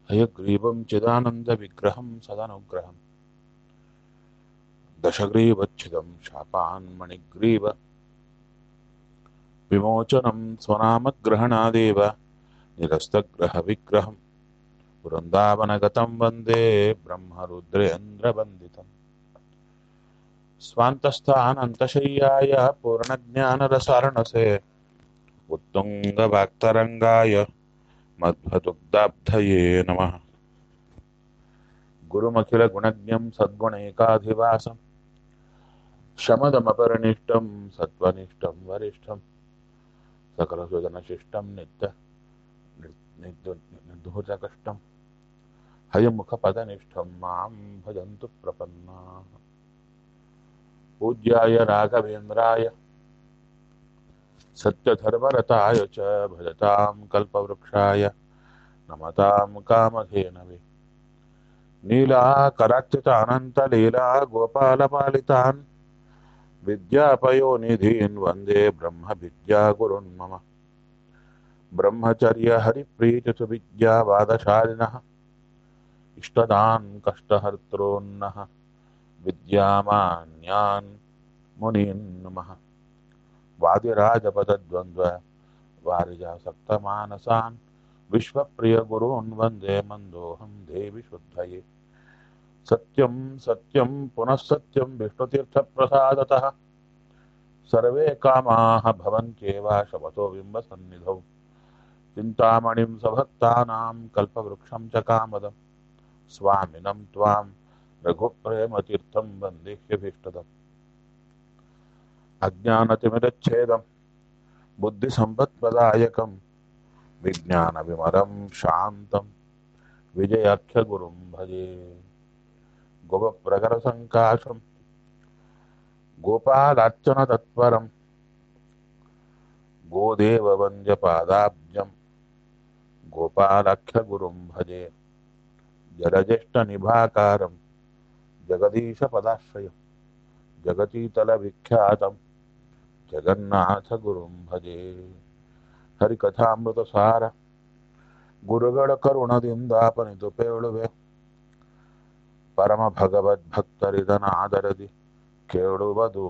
हयग्रीवं चिदानन्दविग्रहं सदनुग्रहम् दशग्रीवच्छिदं शापान्मणिग्रीव विमोचनं स्वनामग्रहणादेव निरस्तग्रहविग्रहं वृन्दावनगतं वन्दे ब्रह्मरुद्रेन्द्रवन्दितम् स्वान्तस्थानन्तशय्याय पूर्णज्ञानरसारणसे उत्तुङ्गवाक्तरङ्गाय मध्वदुग्धाब्धये नमः गुरुमखिलगुणज्ञं सद्गुणैकाधिवासं शमदमपरनिष्टं सत्त्वनिष्ठं वरिष्ठं सकलसुजनशिष्टं नित्य निर्धूतकष्टं हयमुखपदनिष्ठं मां भजन्तु प्रपन्नाः पूज्याय राघवेन्द्राय सत्यधर्मरताय च भजतां कल्पवृक्षाय नमतां कामधेनवे नीलाकराच्युतानन्तलीला गोपालपालितान् विद्यापयोनिधीन् वन्दे ब्रह्मविद्यागुरुन् मम ब्रह्मचर्यहरिप्रीतिसुविद्यावादशालिनः इष्टदान् कष्टहर्त्रोन्नः विद्यामान्यान् मुनीन् नमः वादिराजपदद्वन्द्व वारिजासक्तमानसान् विश्वप्रियगुरून् वन्दे मन्दोऽहं देवि शुद्धये सत्यं सत्यं पुनः सत्यं विष्णुतीर्थप्रसादतः सर्वे कामाः भवन्त्येव शपथो बिम्बसन्निधौ चिन्तामणिं सभक्तानां कल्पवृक्षं च कामदं स्वामिनं त्वां रघुप्रेमतीर्थं वन्देह्यभीष्टदम् अज्ञानतिमिरच्छेदं बुद्धिसम्पत्प्रदायकं विज्ञानविमलं शान्तं विजयाख्यगुरुं भजे गोपप्रकरसङ्काशं गोपालार्चनतत्परं गोदेववन्द्यपादाब्जं गोपालाख्यगुरुं भजे जलज्येष्ठनिभाकारं जगदीशपदाश्रयं जगतीतलविख्यातं ಜಗನ್ನಾಥಗುರುಂ ಭಜೆ ಹರಿಕಥಾಮೃತಸಾರ ಗುರುಗಳ ಕರುಣದಿಂದಾಪನಿತು ಪೇಳುವೆ ಪರಮ ಭಗವದ್ಭಕ್ತರಿದನ ಆದರದಿ ಕೇಳುವುದು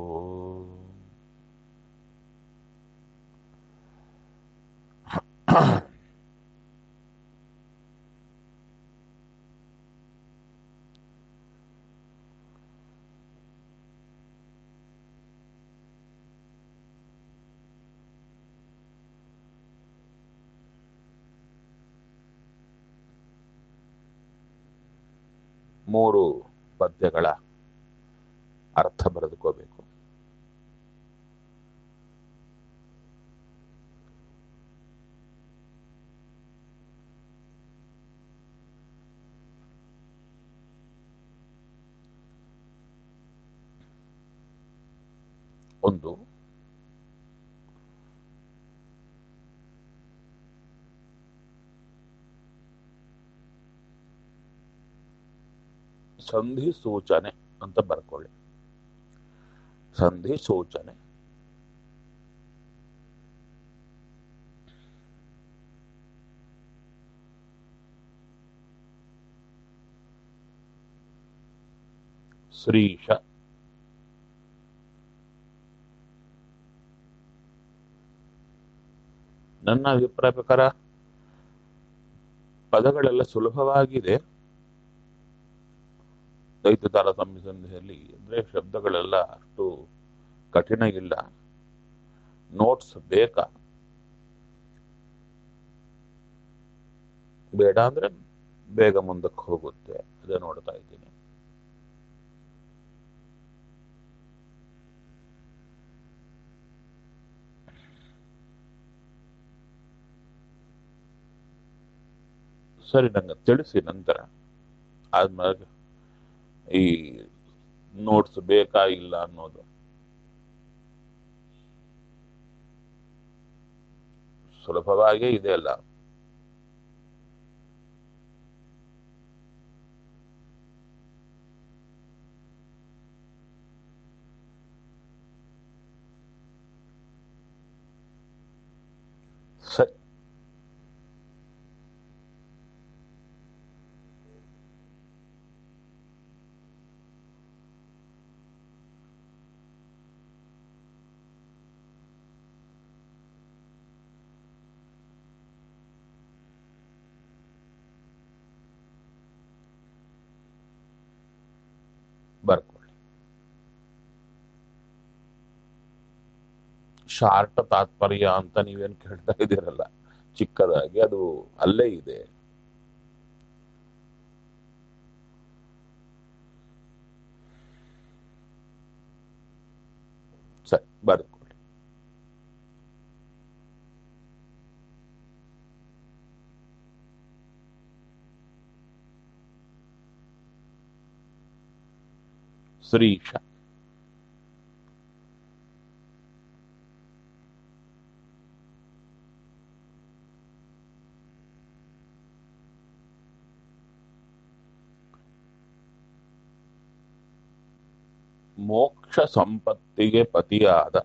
ಮೂರು ಪದ್ಯಗಳ ಅರ್ಥ ಬರೆದುಕೋಬೇಕು ಒಂದು ಸಂಧಿ ಸೂಚನೆ ಅಂತ ಬರ್ಕೊಳ್ಳಿ ಸಂಧಿ ಸೂಚನೆ ಶ್ರೀಶ ನನ್ನ ಅಭಿಪ್ರಾಯ ಪ್ರಕಾರ ಪದಗಳೆಲ್ಲ ಸುಲಭವಾಗಿದೆ ದೈತ ತಾರ ಸಂಧಿಯಲ್ಲಿ ಅಂದ್ರೆ ಶಬ್ದಗಳೆಲ್ಲ ಅಷ್ಟು ಕಠಿಣ ಇಲ್ಲ ನೋಟ್ಸ್ ಬೇಕಾ ಬೇಡ ಅಂದ್ರೆ ಬೇಗ ಮುಂದಕ್ಕೆ ಹೋಗುತ್ತೆ ಅದೇ ನೋಡ್ತಾ ಇದ್ದೀನಿ ಸರಿ ನಂಗೆ ತಿಳಿಸಿ ನಂತರ ಆದ್ಮೇಲೆ ಈ ನೋಟ್ಸ್ ಬೇಕಾ ಇಲ್ಲ ಅನ್ನೋದು ಸುಲಭವಾಗೇ ಇದೆ ಅಲ್ಲ ಸರಿ ಶಾರ್ಟ್ ತಾತ್ಪರ್ಯ ಅಂತ ನೀವೇನು ಕೇಳ್ತಾ ಇದ್ದೀರಲ್ಲ ಚಿಕ್ಕದಾಗಿ ಅದು ಅಲ್ಲೇ ಇದೆ ಸರಿ ಬರೆದುಕೊಳ್ಳಿ ಶ್ರೀಶ ಮೋಕ್ಷ ಸಂಪತ್ತಿಗೆ ಪತಿಯಾದ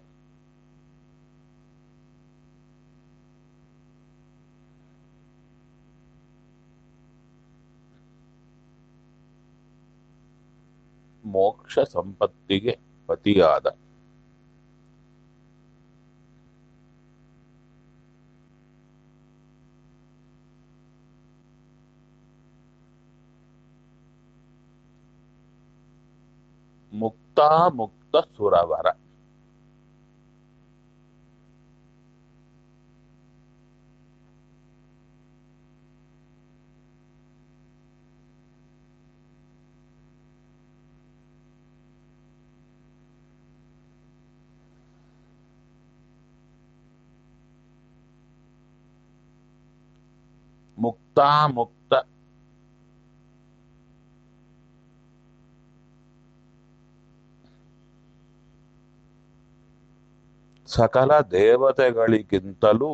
ಮೋಕ್ಷ ಸಂಪತ್ತಿಗೆ ಪತಿಯಾದ ಮುಕ್ತಾಮುಕ್ತ ಸುರವರ ಮುಕ್ತಾಮುಕ್ತ ಸಕಲ ದೇವತೆಗಳಿಗಿಂತಲೂ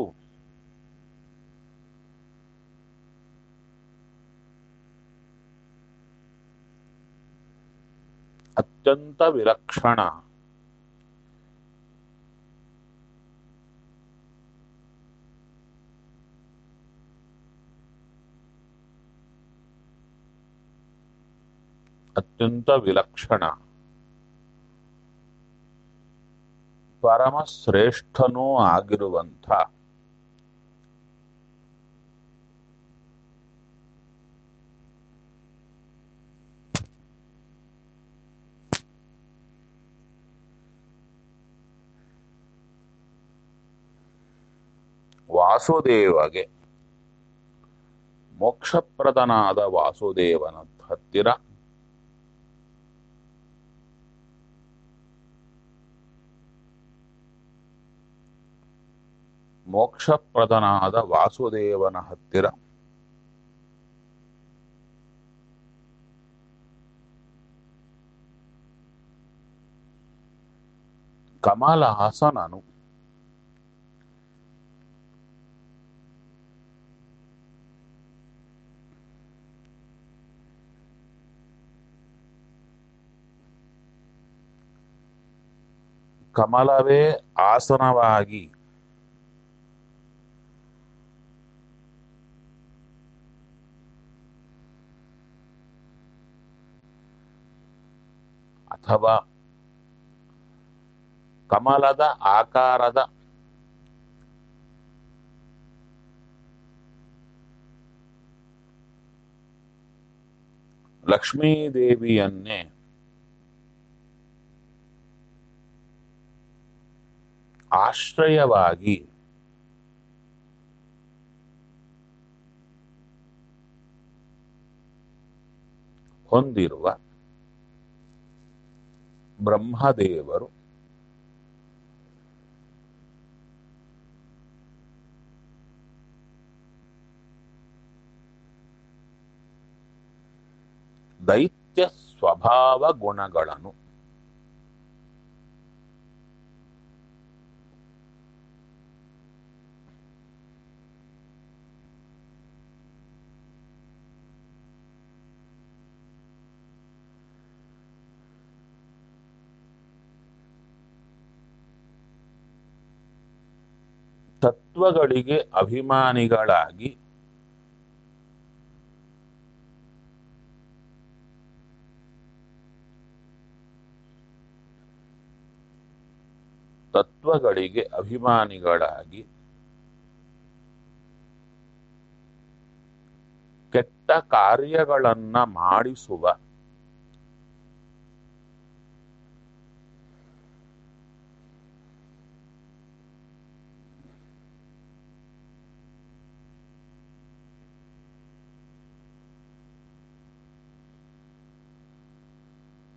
ಅತ್ಯಂತ ವಿಲಕ್ಷಣ ಅತ್ಯಂತ ವಿಲಕ್ಷಣ ಪರಮ ಶ್ರೇಷ್ಠನೂ ಆಗಿರುವಂಥ ವಾಸುದೇವಗೆ ಮೋಕ್ಷಪ್ರದನಾದ ವಾಸುದೇವನ ಹತ್ತಿರ ಮೋಕ್ಷಪ್ರದನಾದ ವಾಸುದೇವನ ಹತ್ತಿರ ಕಮಲಹಾಸನನು ಕಮಲವೇ ಆಸನವಾಗಿ ಅಥವಾ ಕಮಲದ ಆಕಾರದ ಲಕ್ಷ್ಮೀದೇವಿಯನ್ನೇ ಆಶ್ರಯವಾಗಿ ಹೊಂದಿರುವ ಬ್ರಹ್ಮದೇವರು ದೈತ್ಯ ಸ್ವಭಾವ ಗುಣಗಳನ್ನು ತತ್ವಗಳಿಗೆ ಅಭಿಮಾನಿಗಳಾಗಿ ತತ್ವಗಳಿಗೆ ಅಭಿಮಾನಿಗಳಾಗಿ ಕೆಟ್ಟ ಕಾರ್ಯಗಳನ್ನ ಮಾಡಿಸುವ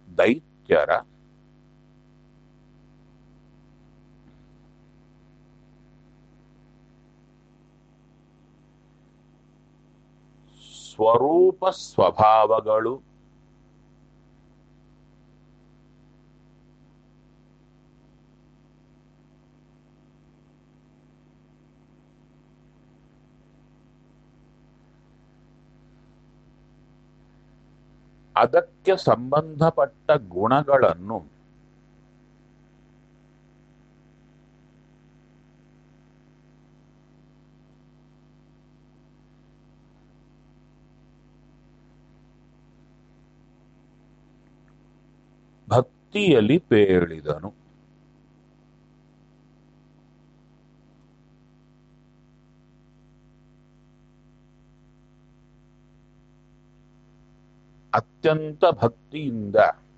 ದೈತ್ಯರ ಸ್ವರೂಪ ಸ್ವಭಾವಗಳು ಅದಕ್ಕೆ ಸಂಬಂಧಪಟ್ಟ ಗುಣಗಳನ್ನು ಭಕ್ತಿಯಲ್ಲಿ ಪೇಳಿದನು ಅತ್ಯಂತ ಭಕ್ತಿಯಿಂದ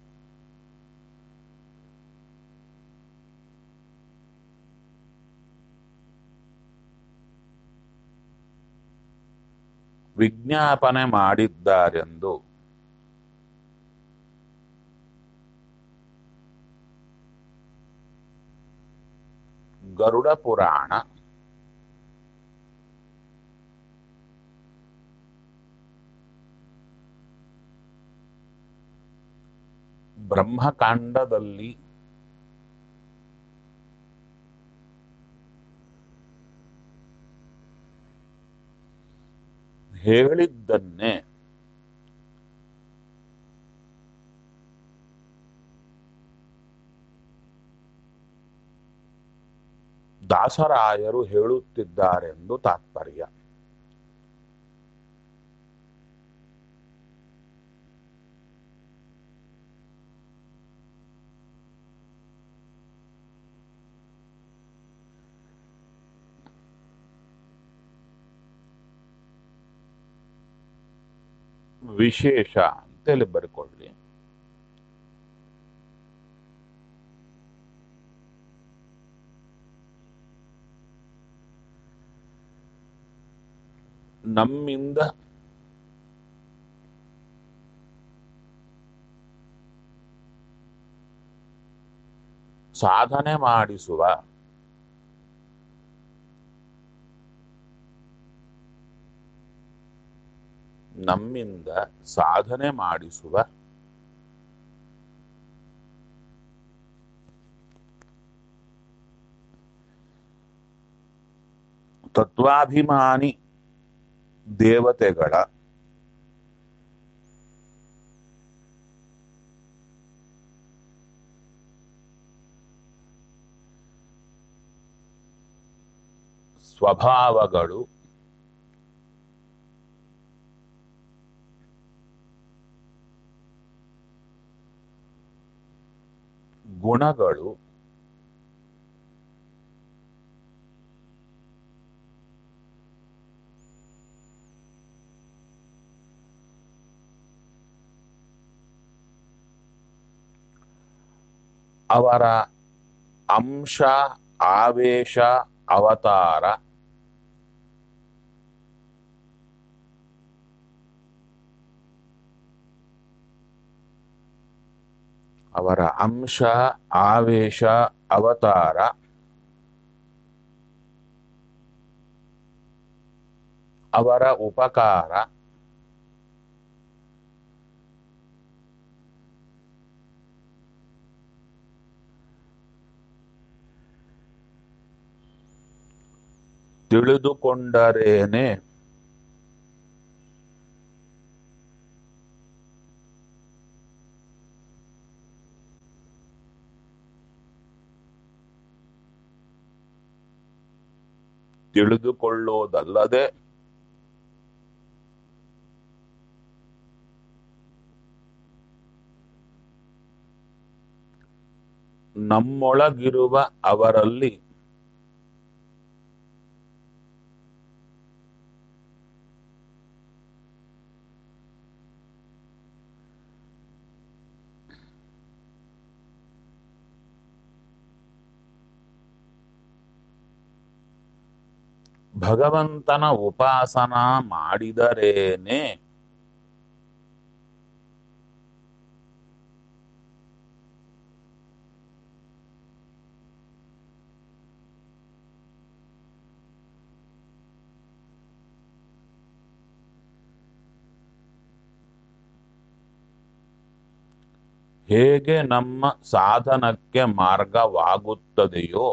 ವಿಜ್ಞಾಪನೆ ಮಾಡಿದ್ದಾರೆಂದು ಗರುಡ ಪುರಾಣ ಬ್ರಹ್ಮಕಾಂಡದಲ್ಲಿ ಹೇಳಿದ್ದನ್ನೇ ದಾಸರಾಯರು ಹೇಳುತ್ತಿದ್ದಾರೆಂದು ತಾತ್ಪರ್ಯ ವಿಶೇಷ ಅಂತೇಳಿ ಬರ್ಕೊಳ್ಳಿ ನಮ್ಮಿಂದ ಸಾಧನೆ ಮಾಡಿಸುವ ನಮ್ಮಿಂದ ಸಾಧನೆ ಮಾಡಿಸುವ ತತ್ವಾಭಿಮಾನಿ ದೇವತೆಗಳ ಸ್ವಭಾವಗಳು ಗುಣಗಳು ಅವರ ಅಂಶ ಆವೇಶ ಅವತಾರ ಅವರ ಅಂಶ ಆವೇಶ ಅವತಾರ ಅವರ ಉಪಕಾರ ತಿಳಿದುಕೊಂಡರೇನೆ ತಿಳಿದುಕೊಳ್ಳೋದಲ್ಲದೆ ನಮ್ಮೊಳಗಿರುವ ಅವರಲ್ಲಿ ಭಗವಂತನ ಉಪಾಸನ ಮಾಡಿದರೇನೆ ಹೇಗೆ ನಮ್ಮ ಸಾಧನಕ್ಕೆ ಮಾರ್ಗವಾಗುತ್ತದೆಯೋ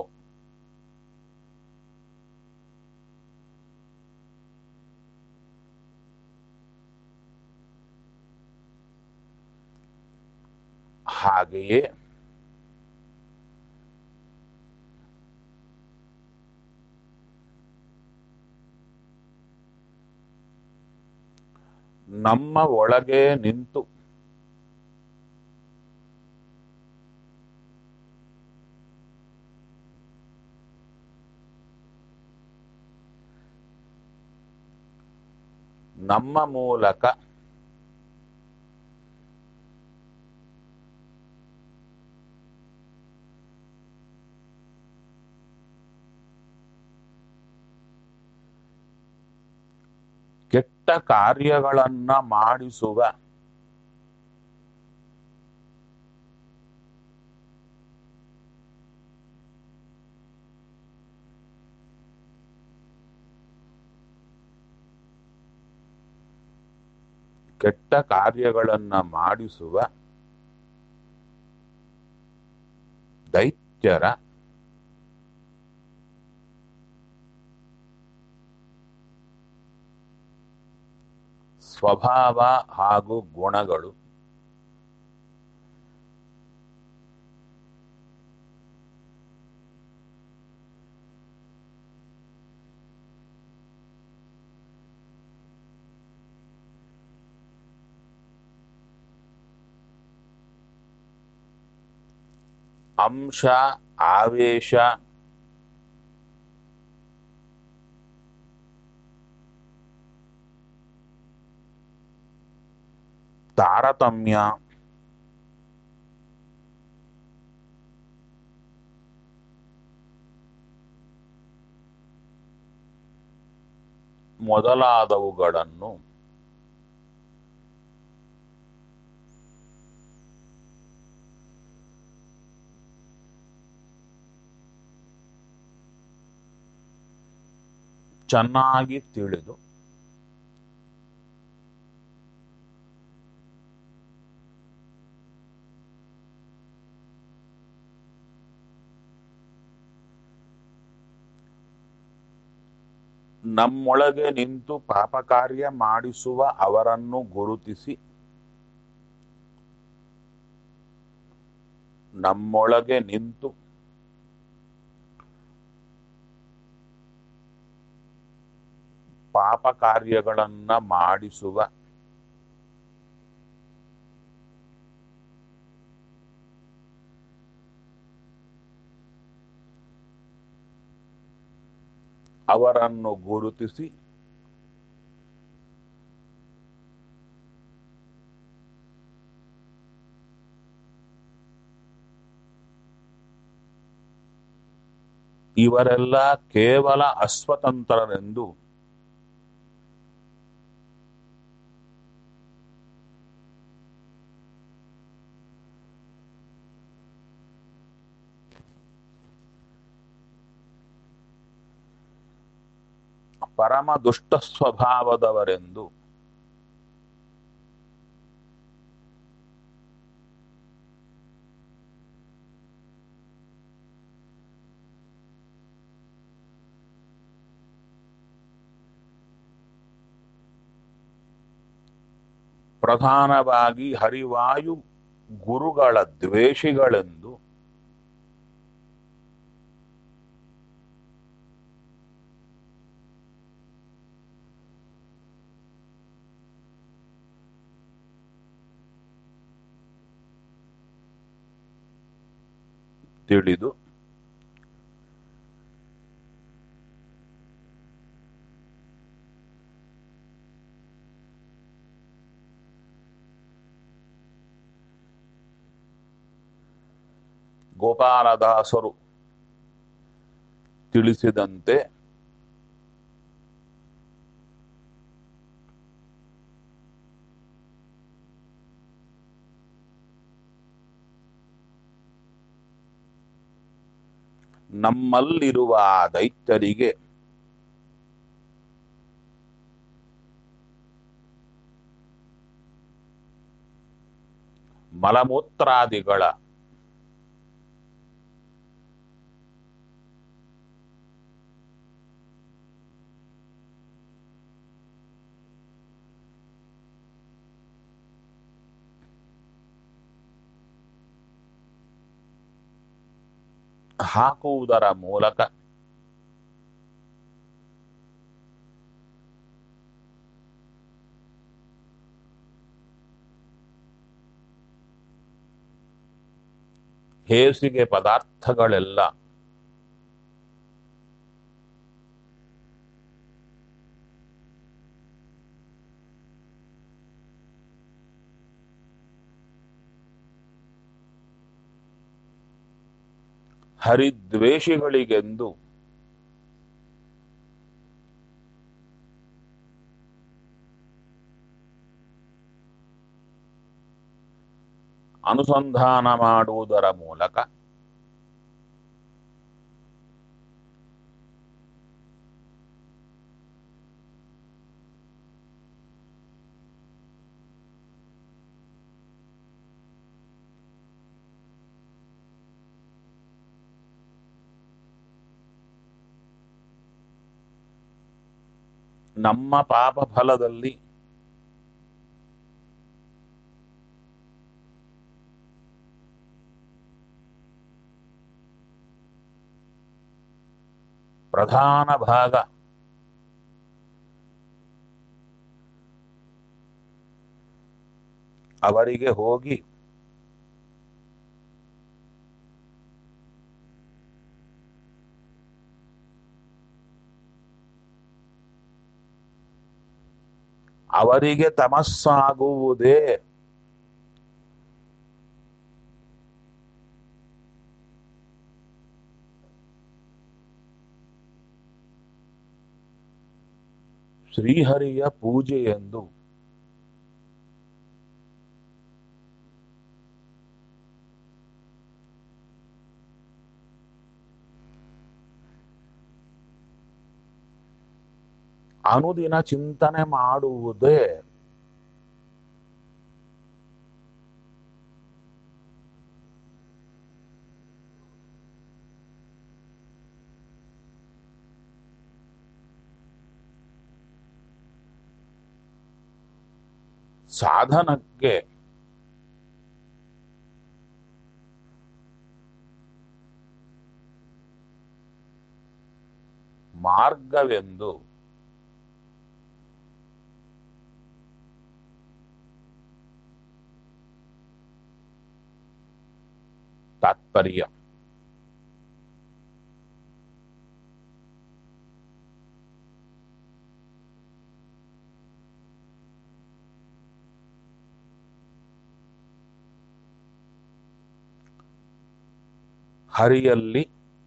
ಹಾಗೆಯೇ ನಮ್ಮ ಒಳಗೆ ನಿಂತು ನಮ್ಮ ಮೂಲಕ ಕೆಟ್ಟ ಕಾರ್ಯಗಳನ್ನ ಮಾಡಿಸುವ ಕೆಟ್ಟ ಕಾರ್ಯಗಳನ್ನ ಮಾಡಿಸುವ ದೈತ್ಯರ ಸ್ವಭಾವ ಹಾಗೂ ಗುಣಗಳು ಅಂಶ ಆವೇಶ ತಾರತಮ್ಯ ಮೊದಲಾದವುಗಳನ್ನು ಚೆನ್ನಾಗಿ ತಿಳಿದು ನಮ್ಮೊಳಗೆ ನಿಂತು ಪಾಪ ಕಾರ್ಯ ಮಾಡಿಸುವ ಅವರನ್ನು ಗುರುತಿಸಿ ನಮ್ಮೊಳಗೆ ನಿಂತು ಪಾಪ ಕಾರ್ಯಗಳನ್ನ ಮಾಡಿಸುವ ಅವರನ್ನು ಗುರುತಿಸಿ ಇವರೆಲ್ಲ ಕೇವಲ ಅಸ್ವತಂತ್ರರೆಂದು ಪರಮ ದುಷ್ಟ ಸ್ವಭಾವದವರೆಂದು ಪ್ರಧಾನವಾಗಿ ಹರಿವಾಯು ಗುರುಗಳ ದ್ವೇಷಿಗಳೆಂದು ತಿಳಿದು ಗೋಪಾಲದಾಸರು ತಿಳಿಸಿದಂತೆ ನಮ್ಮಲ್ಲಿರುವ ಆ ದೈತ್ಯರಿಗೆ ಮಲಮೂತ್ರಾದಿಗಳ ಹಾಕುವುದರ ಮೂಲಕ ಹೇಸಿಗೆ ಪದಾರ್ಥಗಳೆಲ್ಲ ಹರಿದ್ವೇಷಿಗಳಿಗೆಂದು ಅನುಸಂಧಾನ ಮಾಡುವುದರ ಮೂಲಕ ನಮ್ಮ ಪಾಪ ಫಲದಲ್ಲಿ ಪ್ರಧಾನ ಭಾಗ ಅವರಿಗೆ ಹೋಗಿ ಅವರಿಗೆ ತಮಸ್ಸಾಗುವುದೇ ಶ್ರೀಹರಿಯ ಪೂಜೆಯೆಂದು ಅನುದಿನ ಚಿಂತನೆ ಮಾಡುವುದೇ ಸಾಧನಕ್ಕೆ ಮಾರ್ಗವೆಂದು ತಾತ್ಪರ್ಯ ಹರಿಯಲ್ಲಿ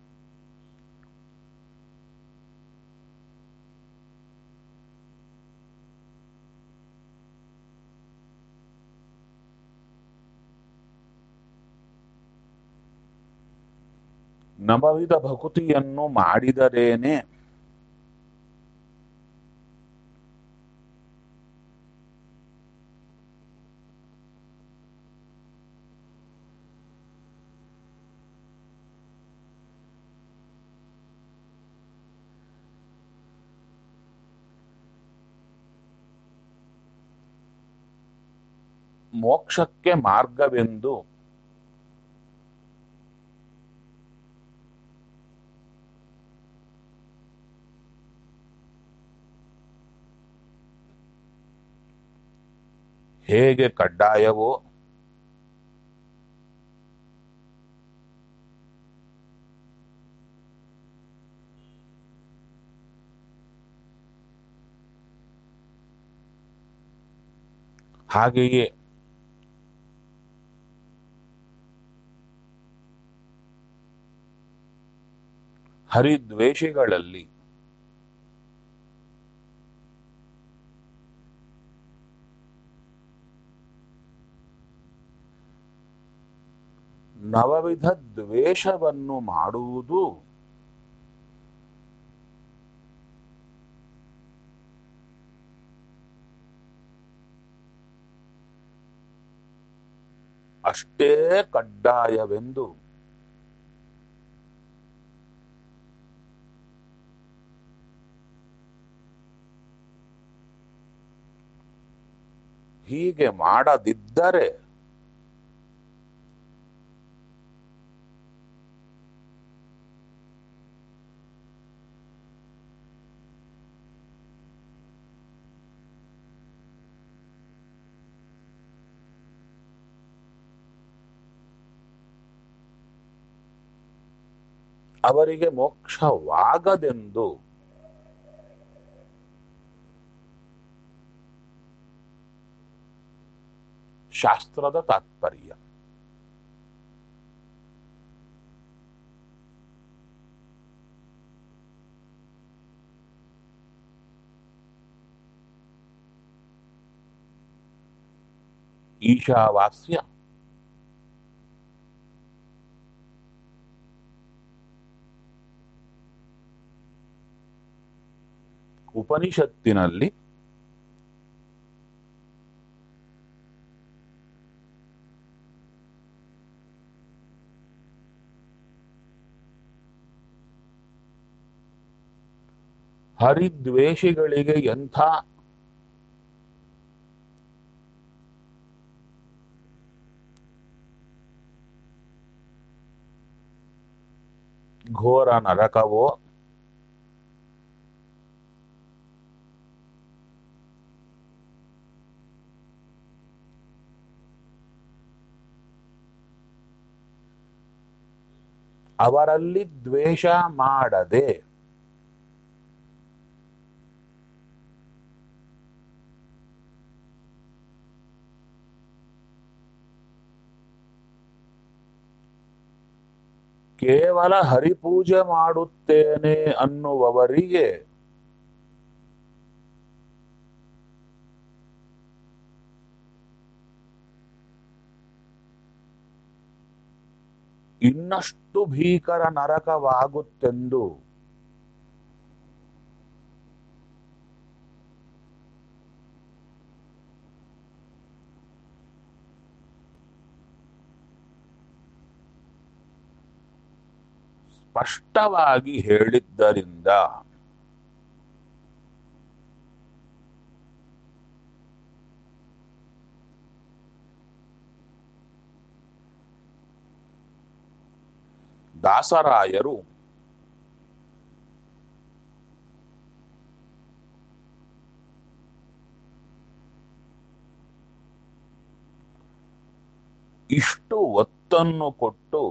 ನವವಿಧ ಭಕುತಿಯನ್ನು ಮಾಡಿದರೇನೆ ಮೋಕ್ಷಕ್ಕೆ ಮಾರ್ಗವೆಂದು ಹೇಗೆ ಕಡ್ಡಾಯವೋ ಹಾಗೆಯೇ ಹರಿದ್ವೇಷಗಳಲ್ಲಿ ನವವಿಧ ದ್ವೇಷವನ್ನು ಮಾಡುವುದು ಅಷ್ಟೇ ಕಡ್ಡಾಯವೆಂದು ಹೀಗೆ ಮಾಡದಿದ್ದರೆ ಅವರಿಗೆ ಮೋಕ್ಷವಾಗದೆಂದು ಶಾಸ್ತ್ರದ ತಾತ್ಪರ್ಯ ಈಶಾವಾಸ್ಯ ಉಪನಿಷತ್ತಿನಲ್ಲಿ ಹರಿದ್ವೇಷಿಗಳಿಗೆ ಎಂಥ ಘೋರ ನರಕವೋ ಅವರಲ್ಲಿ ದ್ವೇಷ ಮಾಡದೆ ಕೇವಲ ಹರಿಪೂಜೆ ಮಾಡುತ್ತೇನೆ ಅನ್ನುವವರಿಗೆ ಇನ್ನಷ್ಟು ಭೀಕರ ನರಕವಾಗುತ್ತೆಂದು ಸ್ಪಷ್ಟವಾಗಿ ಹೇಳಿದ್ದರಿಂದ ದಾಸರಾಯರು ಇಷ್ಟು ಒತ್ತನ್ನು ಕೊಟ್ಟು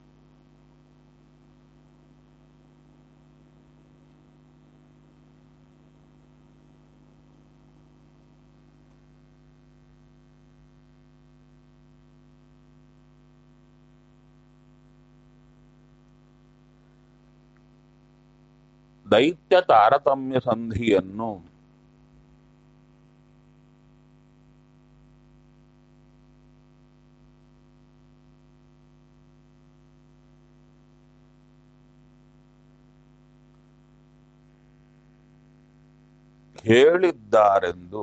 ದೈತ್ಯ ತಾರತಮ್ಯ ಸಂಧಿಯನ್ನು ಹೇಳಿದ್ದಾರೆಂದು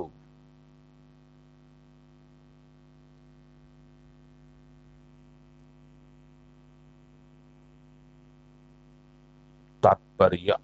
ತಾತ್ಪರ್ಯ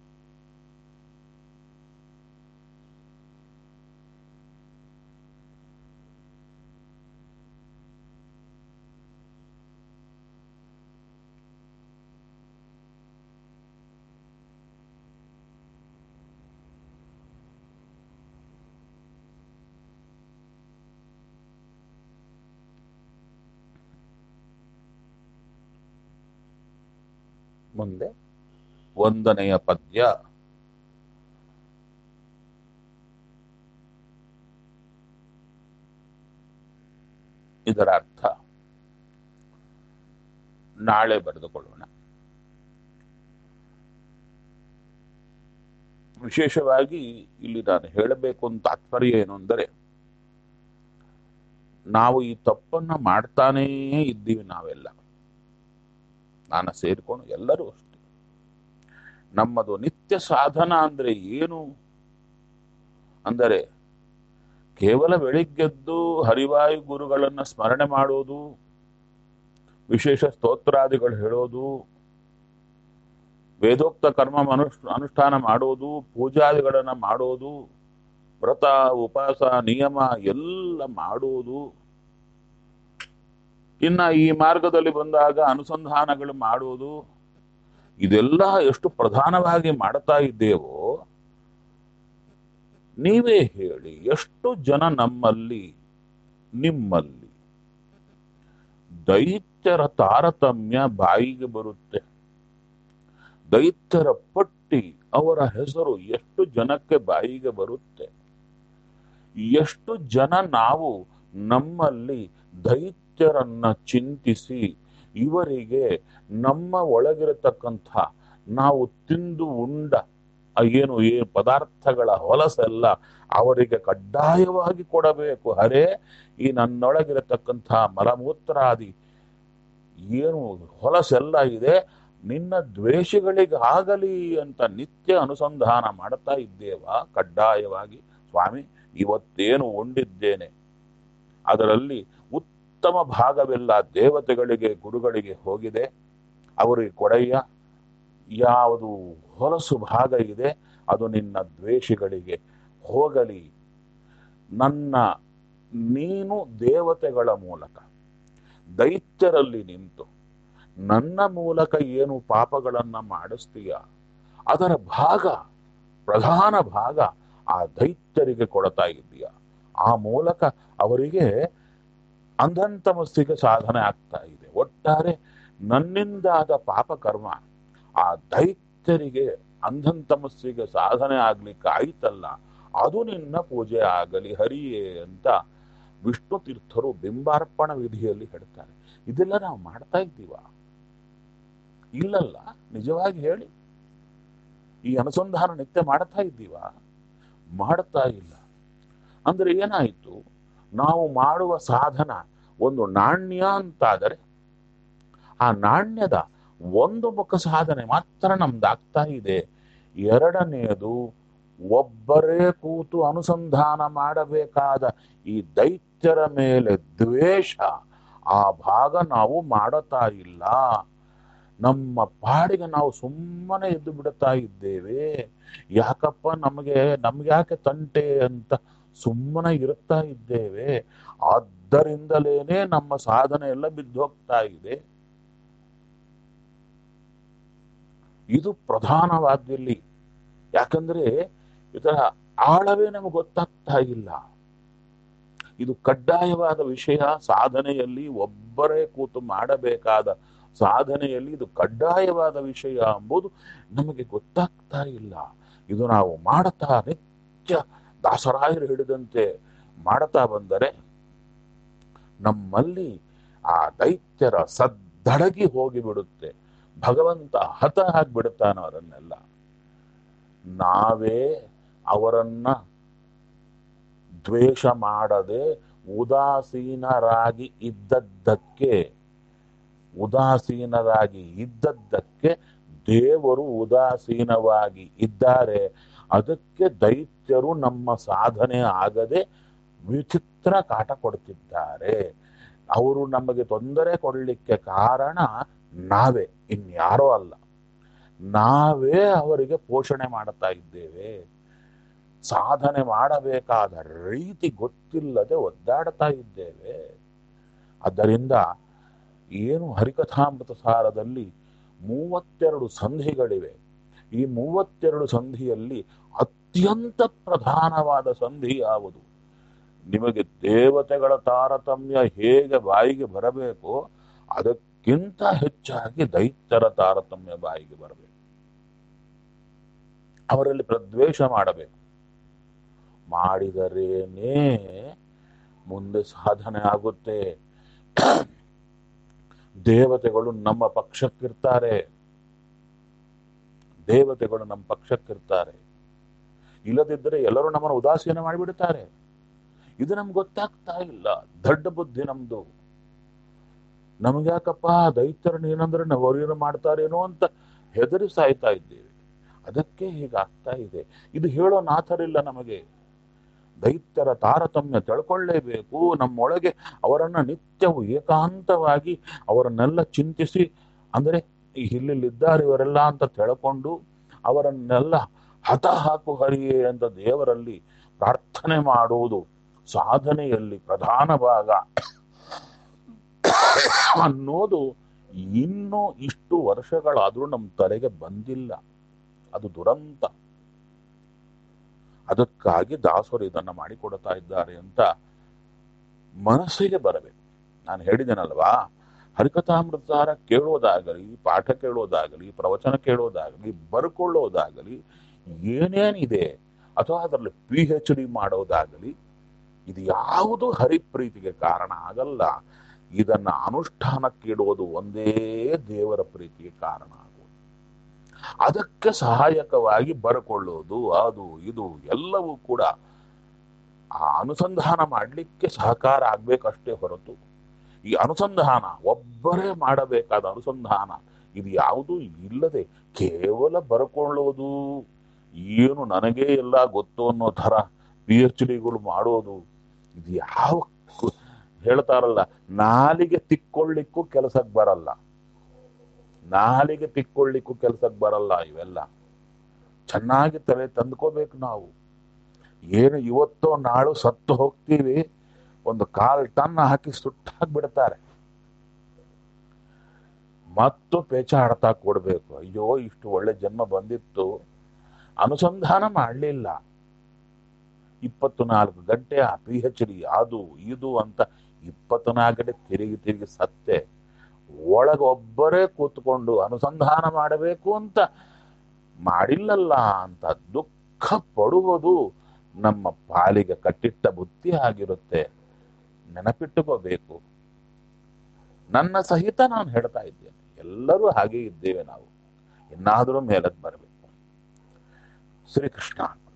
ಮುಂದೆ ಒಂದನೆಯ ಪದ್ಯ ಇದರ ಅರ್ಥ ನಾಳೆ ಬರೆದುಕೊಳ್ಳೋಣ ವಿಶೇಷವಾಗಿ ಇಲ್ಲಿ ನಾನು ಹೇಳಬೇಕು ಅಂತ ತಾತ್ಪರ್ಯ ಏನು ಅಂದರೆ ನಾವು ಈ ತಪ್ಪನ್ನ ಮಾಡ್ತಾನೇ ಇದ್ದೀವಿ ನಾವೆಲ್ಲ ನಾನು ಸೇರಿಕೊಂಡು ಎಲ್ಲರೂ ಅಷ್ಟೇ ನಮ್ಮದು ನಿತ್ಯ ಸಾಧನ ಅಂದ್ರೆ ಏನು ಅಂದರೆ ಕೇವಲ ಬೆಳಿಗ್ಗೆದ್ದು ಹರಿವಾಯು ಗುರುಗಳನ್ನ ಸ್ಮರಣೆ ಮಾಡೋದು ವಿಶೇಷ ಸ್ತೋತ್ರಾದಿಗಳು ಹೇಳೋದು ವೇದೋಕ್ತ ಕರ್ಮ ಅನುಷ್ ಅನುಷ್ಠಾನ ಮಾಡೋದು ಪೂಜಾದಿಗಳನ್ನ ಮಾಡೋದು ವ್ರತ ಉಪವಾಸ ನಿಯಮ ಎಲ್ಲ ಮಾಡುವುದು ಇನ್ನ ಈ ಮಾರ್ಗದಲ್ಲಿ ಬಂದಾಗ ಅನುಸಂಧಾನಗಳು ಮಾಡುವುದು ಇದೆಲ್ಲ ಎಷ್ಟು ಪ್ರಧಾನವಾಗಿ ಮಾಡ್ತಾ ಇದ್ದೇವೋ ನೀವೇ ಹೇಳಿ ಎಷ್ಟು ಜನ ನಮ್ಮಲ್ಲಿ ನಿಮ್ಮಲ್ಲಿ ದೈತ್ಯರ ತಾರತಮ್ಯ ಬಾಯಿಗೆ ಬರುತ್ತೆ ದೈತ್ಯರ ಪಟ್ಟಿ ಅವರ ಹೆಸರು ಎಷ್ಟು ಜನಕ್ಕೆ ಬಾಯಿಗೆ ಬರುತ್ತೆ ಎಷ್ಟು ಜನ ನಾವು ನಮ್ಮಲ್ಲಿ ದೈತ್ಯರನ್ನ ಚಿಂತಿಸಿ ಇವರಿಗೆ ನಮ್ಮ ಒಳಗಿರತಕ್ಕಂಥ ನಾವು ತಿಂದು ಉಂಡ ಆ ಏನು ಈ ಪದಾರ್ಥಗಳ ಹೊಲಸೆಲ್ಲ ಅವರಿಗೆ ಕಡ್ಡಾಯವಾಗಿ ಕೊಡಬೇಕು ಹರೇ ಈ ನನ್ನೊಳಗಿರತಕ್ಕಂಥ ಮಲಮೂತ್ರಾದಿ ಏನು ಹೊಲಸೆಲ್ಲ ಇದೆ ನಿನ್ನ ದ್ವೇಷಗಳಿಗಾಗಲಿ ಅಂತ ನಿತ್ಯ ಅನುಸಂಧಾನ ಮಾಡ್ತಾ ಇದ್ದೇವಾ ಕಡ್ಡಾಯವಾಗಿ ಸ್ವಾಮಿ ಇವತ್ತೇನು ಉಂಡಿದ್ದೇನೆ ಅದರಲ್ಲಿ ಉತ್ತಮ ಭಾಗವೆಲ್ಲ ದೇವತೆಗಳಿಗೆ ಗುರುಗಳಿಗೆ ಹೋಗಿದೆ ಅವರಿಗೆ ಕೊಡಯ್ಯ ಯಾವುದು ಹೊಲಸು ಭಾಗ ಇದೆ ಅದು ನಿನ್ನ ದ್ವೇಷಿಗಳಿಗೆ ಹೋಗಲಿ ನನ್ನ ನೀನು ದೇವತೆಗಳ ಮೂಲಕ ದೈತ್ಯರಲ್ಲಿ ನಿಂತು ನನ್ನ ಮೂಲಕ ಏನು ಪಾಪಗಳನ್ನ ಮಾಡಿಸ್ತೀಯ ಅದರ ಭಾಗ ಪ್ರಧಾನ ಭಾಗ ಆ ದೈತ್ಯರಿಗೆ ಕೊಡ್ತಾ ಇದೀಯ ಆ ಮೂಲಕ ಅವರಿಗೆ ಅಂಧಂತಮಸ್ಸಿಗೆ ಸಾಧನೆ ಆಗ್ತಾ ಇದೆ ಒಟ್ಟಾರೆ ನನ್ನಿಂದಾದ ಪಾಪ ಕರ್ಮ ಆ ದೈತ್ಯರಿಗೆ ಅಂಧಂತಮಸ್ಸಿಗೆ ಸಾಧನೆ ಆಗ್ಲಿಕ್ಕೆ ಆಯ್ತಲ್ಲ ಅದು ನಿನ್ನ ಪೂಜೆ ಆಗಲಿ ಹರಿಯೇ ಅಂತ ವಿಷ್ಣು ತೀರ್ಥರು ಬಿಂಬಾರ್ಪಣ ವಿಧಿಯಲ್ಲಿ ಹೇಳ್ತಾರೆ ಇದೆಲ್ಲ ನಾವು ಮಾಡ್ತಾ ಇದ್ದೀವ ಇಲ್ಲಲ್ಲ ನಿಜವಾಗಿ ಹೇಳಿ ಈ ಅನುಸಂಧಾನ ನಿತ್ಯ ಮಾಡ್ತಾ ಇದ್ದೀವ ಮಾಡ್ತಾ ಇಲ್ಲ ಅಂದ್ರೆ ಏನಾಯಿತು ನಾವು ಮಾಡುವ ಸಾಧನ ಒಂದು ನಾಣ್ಯ ಅಂತಾದರೆ ಆ ನಾಣ್ಯದ ಒಂದು ಮುಖ ಸಾಧನೆ ಮಾತ್ರ ನಮ್ದಾಗ್ತಾ ಇದೆ ಎರಡನೆಯದು ಒಬ್ಬರೇ ಕೂತು ಅನುಸಂಧಾನ ಮಾಡಬೇಕಾದ ಈ ದೈತ್ಯರ ಮೇಲೆ ದ್ವೇಷ ಆ ಭಾಗ ನಾವು ಮಾಡುತ್ತಾ ಇಲ್ಲ ನಮ್ಮ ಪಾಡಿಗೆ ನಾವು ಸುಮ್ಮನೆ ಎದ್ದು ಬಿಡುತ್ತಾ ಇದ್ದೇವೆ ಯಾಕಪ್ಪ ನಮಗೆ ನಮ್ಗೆ ಯಾಕೆ ತಂಟೆ ಅಂತ ಸುಮ್ಮನೆ ಇರುತ್ತಾ ಇದ್ದೇವೆ ಆದ್ದರಿಂದಲೇನೆ ನಮ್ಮ ಸಾಧನೆ ಎಲ್ಲ ಬಿದ್ದು ಹೋಗ್ತಾ ಇದೆ ಇದು ಪ್ರಧಾನವಾದಲ್ಲಿ ಯಾಕಂದ್ರೆ ಇದರ ಆಳವೇ ನಮಗೆ ಗೊತ್ತಾಗ್ತಾ ಇಲ್ಲ ಇದು ಕಡ್ಡಾಯವಾದ ವಿಷಯ ಸಾಧನೆಯಲ್ಲಿ ಒಬ್ಬರೇ ಕೂತು ಮಾಡಬೇಕಾದ ಸಾಧನೆಯಲ್ಲಿ ಇದು ಕಡ್ಡಾಯವಾದ ವಿಷಯ ಎಂಬುದು ನಮಗೆ ಗೊತ್ತಾಗ್ತಾ ಇಲ್ಲ ಇದು ನಾವು ಮಾಡುತ್ತಾ ನಿತ್ಯ ದಾಸರಾಯರು ಹಿಡಿದಂತೆ ಮಾಡುತ್ತಾ ಬಂದರೆ ನಮ್ಮಲ್ಲಿ ಆ ದೈತ್ಯರ ಸದ್ದಡಗಿ ಹೋಗಿಬಿಡುತ್ತೆ ಭಗವಂತ ಹತ ಹಾಕ್ಬಿಡುತ್ತಾನ ಅವರನ್ನೆಲ್ಲ ನಾವೇ ಅವರನ್ನ ದ್ವೇಷ ಮಾಡದೆ ಉದಾಸೀನರಾಗಿ ಇದ್ದದ್ದಕ್ಕೆ ಉದಾಸೀನರಾಗಿ ಇದ್ದದ್ದಕ್ಕೆ ದೇವರು ಉದಾಸೀನವಾಗಿ ಇದ್ದಾರೆ ಅದಕ್ಕೆ ದೈತ್ಯರು ನಮ್ಮ ಸಾಧನೆ ಆಗದೆ ವಿಚಿತ್ರ ಕಾಟ ಕೊಡ್ತಿದ್ದಾರೆ ಅವರು ನಮಗೆ ತೊಂದರೆ ಕೊಡಲಿಕ್ಕೆ ಕಾರಣ ನಾವೇ ಇನ್ಯಾರೋ ಅಲ್ಲ ನಾವೇ ಅವರಿಗೆ ಪೋಷಣೆ ಮಾಡ್ತಾ ಇದ್ದೇವೆ ಸಾಧನೆ ಮಾಡಬೇಕಾದ ರೀತಿ ಗೊತ್ತಿಲ್ಲದೆ ಒದ್ದಾಡ್ತಾ ಇದ್ದೇವೆ ಆದ್ದರಿಂದ ಏನು ಹರಿಕಥಾಮೃತ ಸಾರದಲ್ಲಿ ಮೂವತ್ತೆರಡು ಸಂಧಿಗಳಿವೆ ಈ ಮೂವತ್ತೆರಡು ಸಂಧಿಯಲ್ಲಿ ಅತ್ಯಂತ ಪ್ರಧಾನವಾದ ಸಂಧಿ ಯಾವುದು ನಿಮಗೆ ದೇವತೆಗಳ ತಾರತಮ್ಯ ಹೇಗೆ ಬಾಯಿಗೆ ಬರಬೇಕೋ ಅದಕ್ಕಿಂತ ಹೆಚ್ಚಾಗಿ ದೈತ್ಯರ ತಾರತಮ್ಯ ಬಾಯಿಗೆ ಬರಬೇಕು ಅವರಲ್ಲಿ ಪ್ರದ್ವೇಷ ಮಾಡಬೇಕು ಮಾಡಿದರೇನೇ ಮುಂದೆ ಸಾಧನೆ ಆಗುತ್ತೆ ದೇವತೆಗಳು ನಮ್ಮ ಪಕ್ಷಕ್ಕಿರ್ತಾರೆ ದೇವತೆಗಳು ನಮ್ಮ ಪಕ್ಷಕ್ಕಿರ್ತಾರೆ ಇಲ್ಲದಿದ್ದರೆ ಎಲ್ಲರೂ ನಮ್ಮನ್ನು ಉದಾಸೀನ ಮಾಡಿಬಿಡ್ತಾರೆ ಇದು ನಮ್ಗೆ ಗೊತ್ತಾಗ್ತಾ ಇಲ್ಲ ದೊಡ್ಡ ಬುದ್ಧಿ ನಮ್ದು ನಮ್ಗ್ಯಾಕಪ್ಪ ದೈತ್ಯರನ್ನ ಏನಂದ್ರೆ ನಾವು ಅವ್ರೇನು ಮಾಡ್ತಾರೇನೋ ಅಂತ ಹೆದರಿ ಸಾಯ್ತಾ ಇದ್ದೇವೆ ಅದಕ್ಕೆ ಹೀಗಾಗ್ತಾ ಇದೆ ಇದು ಹೇಳೋ ನಾಥರಿಲ್ಲ ನಮಗೆ ದೈತ್ಯರ ತಾರತಮ್ಯ ತಿಳ್ಕೊಳ್ಳೇಬೇಕು ನಮ್ಮೊಳಗೆ ಅವರನ್ನ ನಿತ್ಯವು ಏಕಾಂತವಾಗಿ ಅವರನ್ನೆಲ್ಲ ಚಿಂತಿಸಿ ಅಂದರೆ ಈ ಇಲ್ಲಿದ್ದಾರೆ ಇವರೆಲ್ಲ ಅಂತ ತಿಳ್ಕೊಂಡು ಅವರನ್ನೆಲ್ಲ ಹತ ಹಾಕು ಹರಿಯೇ ಅಂತ ದೇವರಲ್ಲಿ ಪ್ರಾರ್ಥನೆ ಮಾಡುವುದು ಸಾಧನೆಯಲ್ಲಿ ಪ್ರಧಾನ ಭಾಗ ಅನ್ನೋದು ಇನ್ನೂ ಇಷ್ಟು ವರ್ಷಗಳಾದ್ರೂ ನಮ್ಮ ತಲೆಗೆ ಬಂದಿಲ್ಲ ಅದು ದುರಂತ ಅದಕ್ಕಾಗಿ ದಾಸರು ಇದನ್ನ ಮಾಡಿಕೊಡ್ತಾ ಇದ್ದಾರೆ ಅಂತ ಮನಸ್ಸಿಗೆ ಬರಬೇಕು ನಾನು ಹೇಳಿದ್ದೇನಲ್ವಾ ಹರಿಕಥಾಮೃತಾರ ಕೇಳೋದಾಗಲಿ ಪಾಠ ಕೇಳೋದಾಗಲಿ ಪ್ರವಚನ ಕೇಳೋದಾಗಲಿ ಬರ್ಕೊಳ್ಳೋದಾಗಲಿ ಏನೇನಿದೆ ಅಥವಾ ಅದರಲ್ಲಿ ಪಿ ಎಚ್ ಡಿ ಮಾಡೋದಾಗಲಿ ಇದು ಯಾವುದು ಹರಿಪ್ರೀತಿಗೆ ಕಾರಣ ಆಗಲ್ಲ ಇದನ್ನ ಅನುಷ್ಠಾನಕ್ಕಿಡುವುದು ಒಂದೇ ದೇವರ ಪ್ರೀತಿಗೆ ಕಾರಣ ಆಗುವುದು ಅದಕ್ಕೆ ಸಹಾಯಕವಾಗಿ ಬರ್ಕೊಳ್ಳೋದು ಅದು ಇದು ಎಲ್ಲವೂ ಕೂಡ ಆ ಅನುಸಂಧಾನ ಮಾಡಲಿಕ್ಕೆ ಸಹಕಾರ ಆಗ್ಬೇಕಷ್ಟೇ ಹೊರತು ಈ ಅನುಸಂಧಾನ ಒಬ್ಬರೇ ಮಾಡಬೇಕಾದ ಅನುಸಂಧಾನ ಇದು ಯಾವುದು ಇಲ್ಲದೆ ಕೇವಲ ಬರ್ಕೊಳ್ಳೋದು ಏನು ನನಗೇ ಎಲ್ಲ ಗೊತ್ತು ಅನ್ನೋ ಥರ ಪಿ ಎಚ್ ಡಿಗಳು ಮಾಡೋದು ಇದು ಯಾವ ಕು- ಹೇಳ್ತಾರಲ್ಲ ನಾಲಿಗೆ ತಿಕ್ಕೊಳ್ಳಿಕ್ಕೂ ಕೆಲಸಕ್ಕೆ ಬರಲ್ಲ ನಾಲಿಗೆ ತಿಕ್ಕೊಳ್ಳಿಕ್ಕೂ ಕೆಲಸಕ್ಕೆ ಬರಲ್ಲ ಇವೆಲ್ಲ ಚೆನ್ನಾಗಿ ತಲೆ ತಂದ್ಕೋಬೇಕು ನಾವು ಏನು ಇವತ್ತೋ ನಾಳು ಸತ್ತು ಹೋಗ್ತೀವಿ ಒಂದು ಕಾಲ್ ಟನ್ ಹಾಕಿ ಸುಟ್ಟಾಕ್ಬಿಡ್ತಾರೆ ಮತ್ತು ಪೇಚಾಡ್ತಾ ಕೊಡ್ಬೇಕು ಅಯ್ಯೋ ಇಷ್ಟು ಒಳ್ಳೆ ಜನ್ಮ ಬಂದಿತ್ತು ಅನುಸಂಧಾನ ಮಾಡಲಿಲ್ಲ ಇಪ್ಪತ್ತು ನಾಲ್ಕು ಗಂಟೆ ಆ ಪಿ ಎಚ್ ಡಿ ಅದು ಇದು ಅಂತ ಇಪ್ಪತ್ನಾಲ್ಕು ಗಂಟೆ ತಿರುಗಿ ತಿರುಗಿ ಸತ್ತೆ ಒಳಗೆ ಒಬ್ಬರೇ ಕೂತ್ಕೊಂಡು ಅನುಸಂಧಾನ ಮಾಡಬೇಕು ಅಂತ ಮಾಡಿಲ್ಲಲ್ಲ ಅಂತ ದುಃಖ ಪಡುವುದು ನಮ್ಮ ಪಾಲಿಗೆ ಕಟ್ಟಿಟ್ಟ ಬುದ್ಧಿ ಆಗಿರುತ್ತೆ ನೆನಪಿಟ್ಟುಕೋಬೇಕು ನನ್ನ ಸಹಿತ ನಾನು ಹೇಳ್ತಾ ಇದ್ದೇನೆ ಎಲ್ಲರೂ ಹಾಗೆ ಇದ್ದೇವೆ ನಾವು ಇನ್ನಾದರೂ ಮೇಲಕ್ಕೆ ಬರಬೇಕು ಶ್ರೀಕೃಷ್ಣ